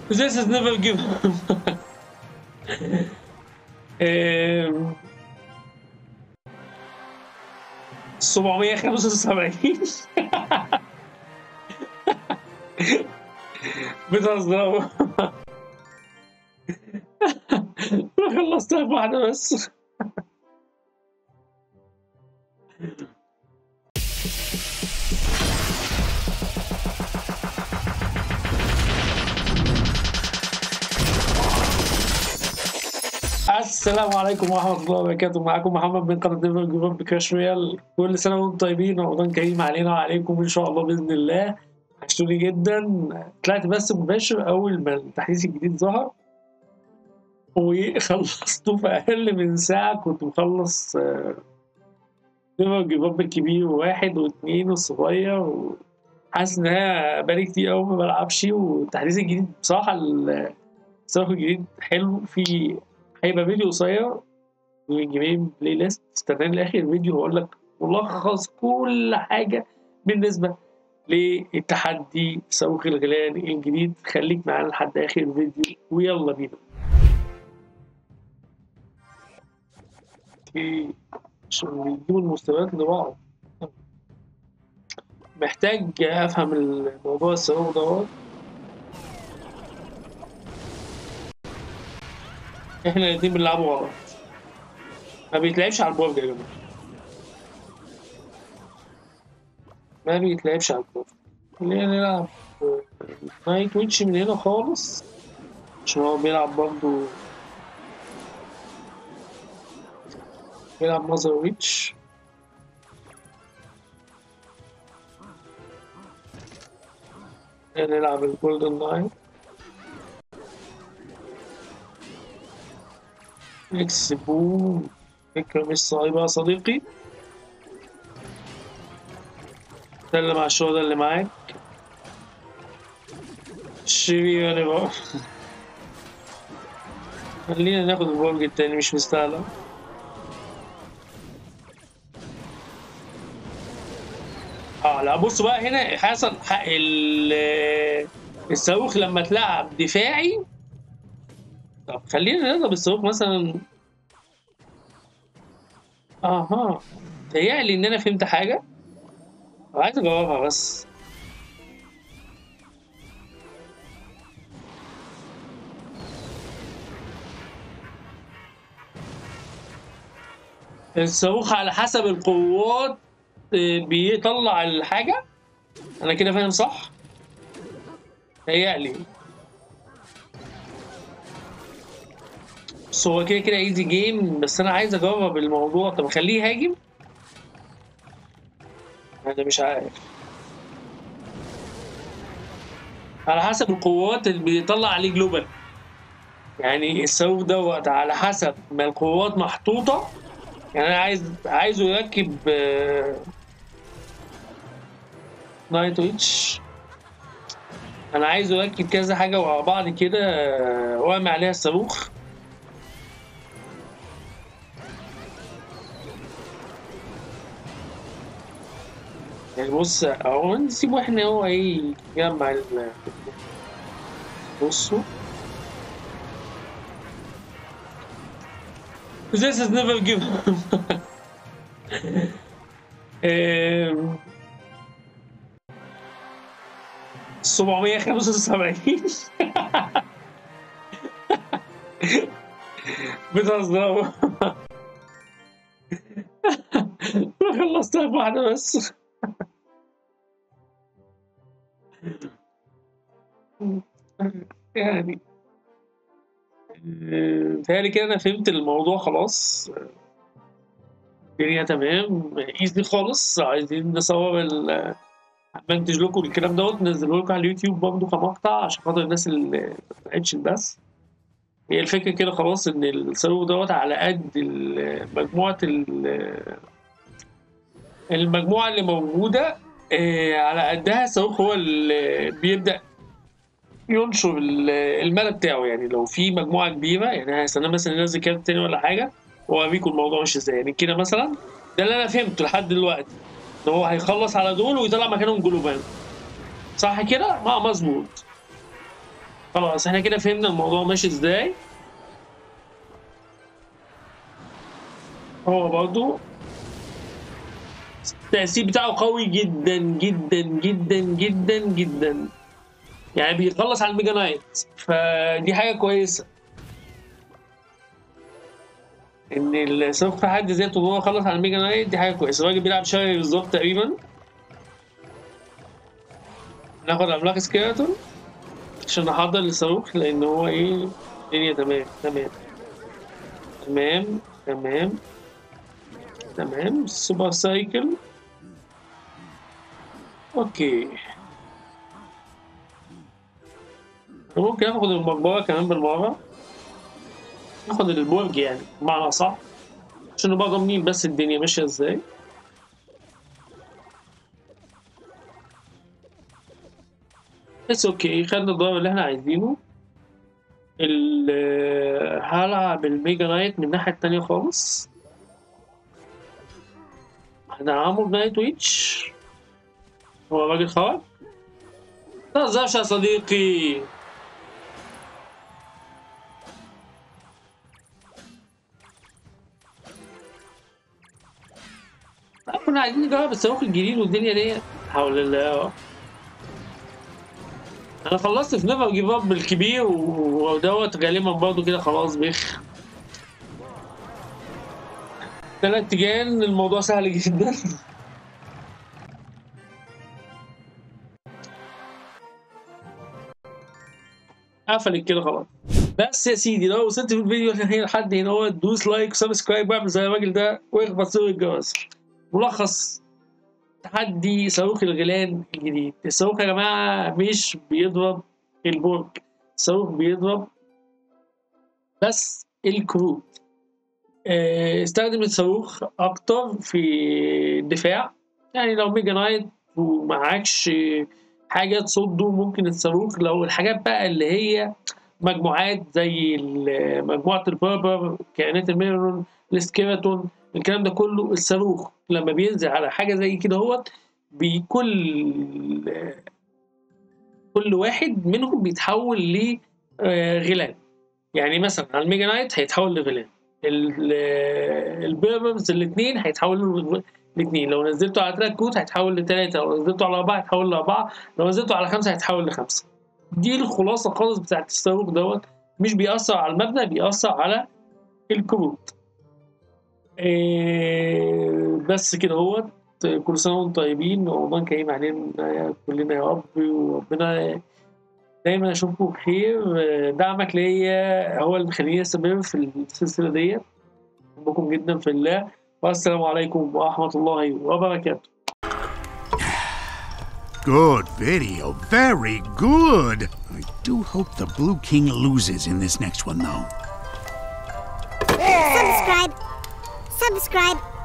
This is never given. آم، 775 بتهزروا انا خلصتها في واحدة بس السلام عليكم ورحمة الله وبركاته معكم محمد من قناة نيفر جيف اب كراش رويال كل سنة وانتم طيبين رمضان كريم علينا وعليكم إن شاء الله بإذن الله وحشتوني جدا طلعت بس مباشر أول ما التحديث الجديد ظهر وخلصته في أقل من ساعة كنت مخلص نيفر جيف اب الكبير واحد واثنين والصغير وحاسس إن هي بقالي كتير أوي ما بلعبش والتحديث الجديد بصراحة الصاروخ الجديد حلو فيه هيبقى فيديو قصير جيمين بلاي ليست استناني لاخر الفيديو هقول لك ملخص كل حاجه بالنسبه للتحدي صاروخ الغيلان الجديد خليك معانا لحد اخر الفيديو ويلا بينا اوكي عشان بيجيبوا المستويات لبعض محتاج افهم الموضوع الصاروخ دوت احنا الاتنين بنلعبوا غلط ما بيتلعبش على البورد يا جماعه ما بيتلعبش على البورد خلينا نلعب نايت ويتش من هنا خالص عشان هو بيلعب برضه بيلعب ماذر ويتش نلعب الجولدن نايت اكس بوم فكرة مش صعبة يا صديقي سلم على الشهداء اللي معاك شرير بقى خلينا ناخد البرج التاني مش مستاهلة اه لا بص بقى هنا حصل ال الصاروخ لما اتلعب دفاعي طب خلينا نضرب الصاروخ مثلا اها تهيألي ان انا فهمت حاجة وعايز اجاوبها بس الصاروخ على حسب القوات بيطلع الحاجة انا كده فاهم صح تهيألي بس هو كده كده ايزي جيم بس انا عايز اجرب الموضوع طب اخليه هاجم انا مش عارف على حسب القوات اللي بيطلع عليه جلوبال يعني الصاروخ دوت على حسب ما القوات محطوطة يعني انا عايز عايزه يركب نايت ويتش انا عايزه يركب كذا حاجة ورا بعض كده وارمي عليها الصاروخ يعني بص هو نسيبه احنا هو ايه يجمع ال بصوا This is never given um, 775 بتهزروا انا خلصتها في واحدة بس يعني بيتهيألي كده أنا فهمت الموضوع خلاص الدنيا تمام ايزي خالص عايزين نصور ال منتج لكم الكلام دوت ننزله لكم على اليوتيوب برضه كمقطع عشان خاطر الناس اللي ما سمعتش البث هي الفكرة كده خلاص إن الصاروخ دوت على قد مجموعة المجموعة اللي موجودة على قدها الصاروخ هو اللي بيبدأ ينشر المدى بتاعه يعني لو في مجموعه كبيره يعني هستنى مثلا ينزل كارت تاني ولا حاجه واوريكم الموضوع ماشي ازاي يعني كده مثلا ده اللي انا فهمته لحد دلوقتي ان هو هيخلص على دول ويطلع مكانهم جلوبان صح كده؟ ما مظبوط خلاص احنا كده فهمنا الموضوع ماشي ازاي هو برضو التأثير بتاعه قوي جدا جدا جدا جدا جدا يعني بيخلص على الميجا نايت فدي حاجة كويسة ان الصاروخ في حد ذاته وهو خلص على الميجا نايت دي حاجة كويسة الراجل بيلعب شوية بالظبط تقريبا ناخد عملاق سكيلتون عشان نحضر للصاروخ لان هو ايه الدنيا تمام تمام تمام تمام تمام سوبر سايكل اوكي ممكن اخد المقبرة كمان بالمرة ناخد البرج يعني بمعنى صح عشان نبقى ضامنين بس الدنيا ماشية ازاي بس اوكي خدنا الضرب اللي احنا عايزينه ال- هلعب الميجا نايت من الناحية التانية خالص هدعمه بنايت ويتش هو راجل خرج متهزرش يا صديقي لا، كنا عايزين نجرب الصاروخ الجديد والدنيا دي حول الله انا خلصت في نيفر جيف اب الكبير و- ودوت غالبا برضه كده خلاص بيخ تلات تيجان الموضوع سهل جدا قفلت كده خلاص بس يا سيدي لو وصلت في الفيديو هنا لحد هنا هو دوس لايك وسبسكرايب واعمل زي الراجل ده واخبط زر الجرس ملخص تحدي صاروخ الغيلان الجديد الصاروخ يا جماعة مش بيضرب البرج الصاروخ بيضرب بس الكروت آه، استخدم الصاروخ أكتر في الدفاع يعني لو ميجا نايت ومعكش حاجة تصده ممكن الصاروخ لو الحاجات بقى اللي هي مجموعات زي ال- مجموعة البربر كائنات الميرون السكيلتون الكلام ده كله الصاروخ لما بينزل على حاجة زي كده هوت بكل كل واحد منهم بيتحول لغيلان يعني مثلا على الميجا نايت هيتحول لغيلان البيربرز الاثنين هيتحولوا الاثنين لو نزلته على ثلاث كروت هيتحول لثلاثة لو نزلته على أربعة هيتحول لأربعة لو نزلته على خمسة هيتحول لخمسة دي الخلاصة خالص بتاعت الصاروخ دوت مش بيأثر على المبنى بيأثر على الكروت إيه بس كده هو كل سنة وانتم طيبين ورمضان كريم علينا كلنا يا رب وربنا دايما اشوفكم بخير دعمك ليا هو اللي مخليني استمر في السلسلة ديت بحبكم جدا في الله والسلام عليكم ورحمة الله وبركاته Good video. Very good. I do hope the Blue King loses in this next one, though. Subscribe. Subscribe.